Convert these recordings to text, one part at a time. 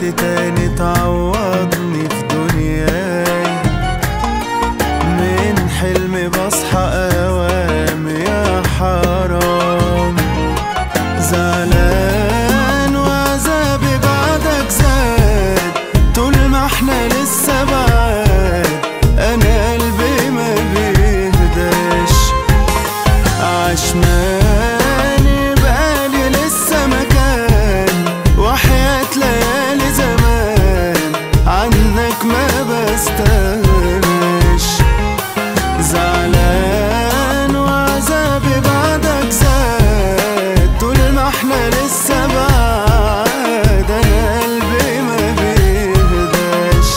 تاني تعوضني في دنياي من حلمي بصحى اوام يا حرام زعلان وعذابي بعدك زاد طول ما احنا لسه بعاد انا قلبي ما بيهداش عشماني بقالي لسه مكان وحياة ليالي زمان عنك ما بستغناش زعلان وعذابي بعدك زاد طول ما احنا لسه بعاد انا قلبي ما بيهداش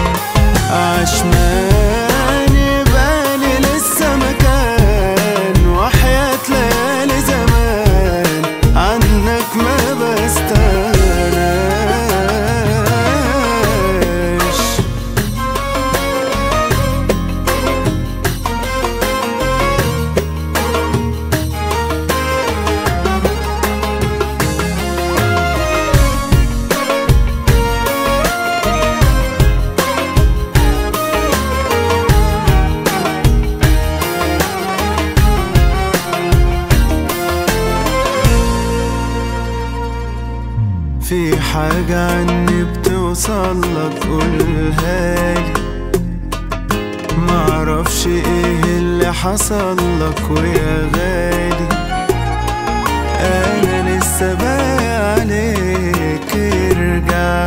عشماني بالي لسه مكان وحياة ليالي زمان عنك ما بستغناش في حاجة عني بتوصلك قولها لي معرفش ايه اللي حصل لك ويا غالي انا لسه باقي عليك ارجع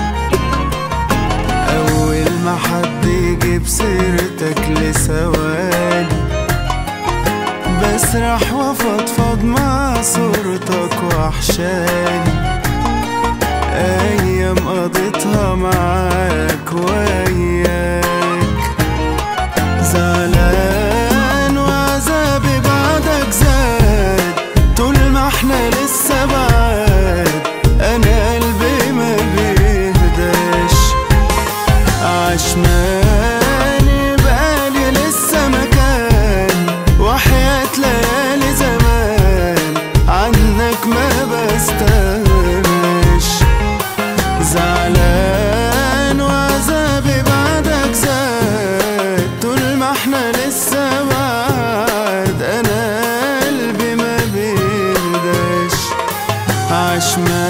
اول ما حد يجيب سيرتك لثواني بسرح وافضفض مع صورتك وحشاني أيام قضيتها معاك وياك زعلان وعذابي بعدك زاد طول ما احنا لسه بعاد أنا قلبي ما بيهداش عشماني بقالي لسه مكان وحياة ليالي زمان عنك ما بستغناش زعلان وعذابي بعدك زاد طول ما احنا لسه بعاد انا قلبي ما بيهداش عشمان